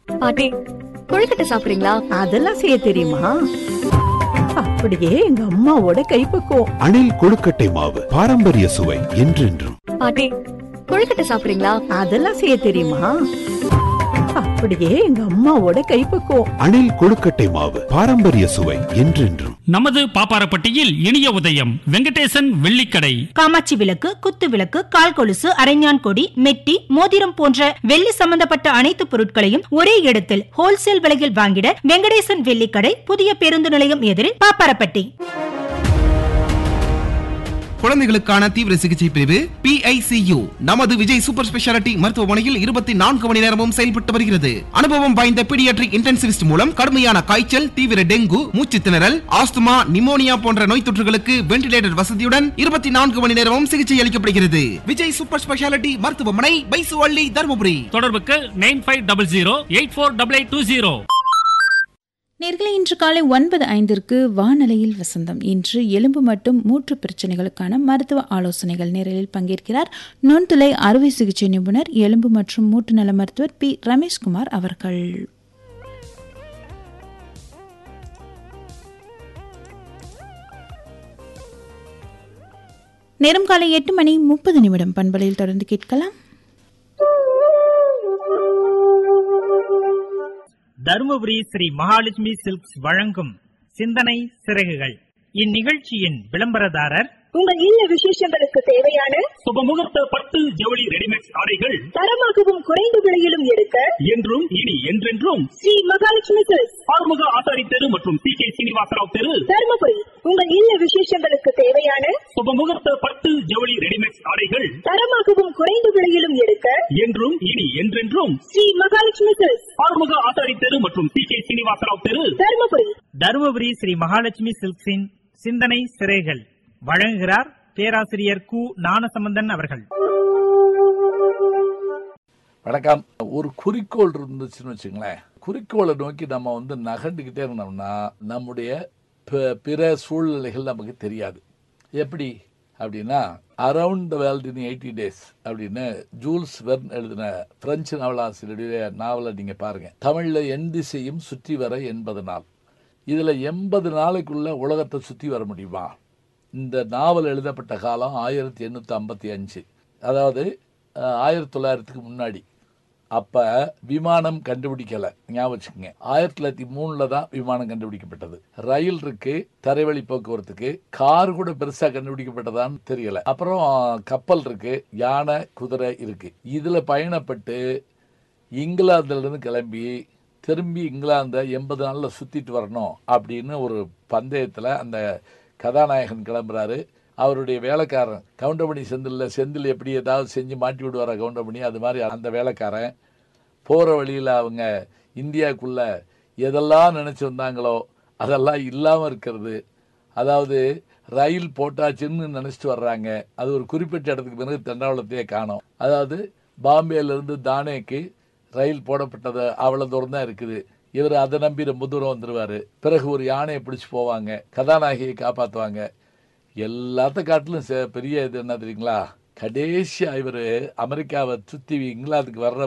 பாட்டி கொழுக்கட்டை சாப்பிடுறீங்களா அதெல்லாம் செய்ய தெரியுமா அப்படியே எங்க அம்மாவோட கைப்பக்குவம் அணில் கொழுக்கட்டை மாவு பாரம்பரிய சுவை என்றென்றும் பாட்டி கொழுக்கட்டை சாப்பிடுறீங்களா அதெல்லாம் செய்ய தெரியுமா அப்படியே எங்க அம்மாவோட கைப்பக்குவம் அணில் கொழுக்கட்டை மாவு பாரம்பரிய சுவை என்றென்றும் நமது பாப்பாரப்பட்டியில் இனிய உதயம் வெங்கடேசன் வெள்ளிக்கடை காமாட்சி விளக்கு குத்து விளக்கு கால் கொலுசு அரைஞான் கொடி மெட்டி மோதிரம் போன்ற வெள்ளி சம்பந்தப்பட்ட அனைத்து பொருட்களையும் ஒரே இடத்தில் ஹோல்சேல் விலையில் வாங்கிட வெங்கடேசன் வெள்ளிக்கடை புதிய பேருந்து நிலையம் எதிரில் பாப்பாரப்பட்டி குழந்தைகளுக்கான தீவிர சிகிச்சை பிரிவு PICU நமது விஜய் சூப்பர் ஸ்பெஷாலிட்டி மருத்துவமனையில் இருபத்தி நான்கு மணி நேரமும் செயல்பட்டு வருகிறது அனுபவம் வாய்ந்த பீடியாட்ரிக் இன்டென்சிவிஸ்ட் மூலம் கடுமையான காய்ச்சல் தீவிர டெங்கு மூச்சு திணறல் ஆஸ்துமா நிமோனியா போன்ற நோய் தொற்றுகளுக்கு வென்டிலேட்டர் வசதியுடன் இருபத்தி நான்கு மணி நேரமும் சிகிச்சை அளிக்கப்படுகிறது விஜய் சூப்பர் ஸ்பெஷாலிட்டி மருத்துவமனை பைசுவள்ளி தருமபுரி தொடர்புக்கு nine five double zero eight four double eight two zero நேர்களை இன்று காலை ஒன்பது ஐந்திற்கு வானலையில் வசந்தம் இன்று எலும்பு மற்றும் மூட்டு பிரச்சனைகளுக்கான மருத்துவ ஆலோசனைகள் நேரலில் பங்கேற்கிறார் நுண்துளை அறுவை சிகிச்சை நிபுணர் எலும்பு மற்றும் மூட்டு நல மருத்துவர் பி ரமேஷ்குமார் அவர்கள் நேரம் காலை எட்டு மணி முப்பது நிமிடம் பண்பலையில் தொடர்ந்து கேட்கலாம் தருமபுரி ஸ்ரீ மகாலட்சுமி சில்க்ஸ் வழங்கும் சிந்தனை சிறகுகள் இந்நிகழ்ச்சியின் விளம்பரதாரர் உங்கள் இல்ல விசேஷங்களுக்கு தேவையான சுபமுகூர்த்த பட்டு ஜவுளி ரெடிமேட் ஆடைகள் தரமாகவும் குறைந்த விலையிலும் எடுக்க என்றும் இனி என்றென்றும் ஸ்ரீ மகாலட்சுமி சில்க்ஸ் ஆறுமுக ஆசாரி தெரு மற்றும் சி கே சீனிவாசராவ் தெரு தருமபுரி உங்கள் இல்ல விசேஷங்களுக்கு தேவையான சுபமுகூர்த்த பட்டு ஜவுளி ரெடிமேட் ஆடைகள் தரமாகவும் குறைந்த விலையிலும் எடுக்க என்றும் இனி என்றென்றும் ஸ்ரீ மகாலட்சுமி சில்க்ஸ் ஆறுமுக ஆசாரி தெரு மற்றும் சி கே சீனிவாசராவ் தெரு தருமபுரி தருமபுரி ஸ்ரீ மகாலட்சுமி சில்க்ஸின் சிந்தனை சிறைகள் வழங்குகிறார் பேராசிரியர் கு ஞானசம்பந்தன் அவர்கள் வணக்கம் ஒரு குறிக்கோள் இருந்துச்சுன்னு வச்சுங்களேன் குறிக்கோளை நோக்கி நம்ம வந்து நகண்டுக்கிட்டே இருந்தோம்னா நம்முடைய ப- பிற சூழ்நிலைகள் நமக்கு தெரியாது எப்படி அப்படின்னா around the world in eighty days அப்படின்னு ஜூல்ஸ் வெர்ன் எழுதின பிரெஞ்சு நாவலாசிரியருடைய நாவலை நீங்க பாருங்க தமிழ்ல என் திசையும் சுற்றி வர எண்பது நாள் இதுல எண்பது நாளைக்குள்ள உலகத்தை சுற்றி வர முடியுமா இந்த நாவல் எழுதப்பட்ட காலம் ஆயிரத்தி எண்ணூற்றி ஐம்பத்தி அஞ்சு அதாவது அஹ், ஆயிரத்தி தொள்ளாயிரத்துக்கு முன்னாடி அப்போ விமானம் கண்டுபிடிக்கல ஞாபகம் வச்சுக்கோங்க ஆயிரத்தி தொள்ளாயிரத்தி மூணில் தான் விமானம் கண்டுபிடிக்கப்பட்டது ரயில் இருக்கு தரைவழி போக்குவரத்துக்கு கார் கூட பெருசாக கண்டுபிடிக்கப்பட்டதான்னு தெரியல அப்புறம் கப்பல் இருக்கு யானை குதிரை இருக்கு இதில் பயணப்பட்டு இங்கிலாந்துலேருந்து கிளம்பி திரும்பி இங்கிலாந்தை எண்பது நாளில் சுற்றிட்டு வரணும் அப்படின்னு ஒரு பந்தயத்தில் அந்த கதாநாயகன் கிளம்புறாரு அவருடைய வேலைக்காரன் கவுண்டமணி செந்தில் செந்தில் எப்படி ஏதாவது செஞ்சு மாட்டி விடுவாரா கவுண்டமணி அது மாதிரி அந்த வேலைக்காரன் போகிற வழியில் அவங்க இந்தியாவுக்குள்ள எதெல்லாம் நினச்சி வந்தாங்களோ அதெல்லாம் இல்லாமல் இருக்கிறது அதாவது ரயில் போட்டாச்சுன்னு நினச்சிட்டு வர்றாங்க அது ஒரு குறிப்பிட்ட இடத்துக்கு பிறகு தண்டாவளத்தையே காணோம் அதாவது பாம்பேலேருந்து தானேக்கு ரயில் போடப்பட்டது அவ்வளோ தூரம் தான் இருக்குது இவர் அதை நம்பி ரொம்ப தூரம் வந்துருவாரு பிறகு ஒரு யானையை பிடிச்சு போவாங்க கதாநாயகியை காப்பாற்றுவாங்க எல்லாத்த காட்டிலும் செ- பெரிய இது என்ன தெரியுங்களா கடைசியா இவர் அமெரிக்காவை சுற்றி இங்கிலாந்துக்கு வர்ற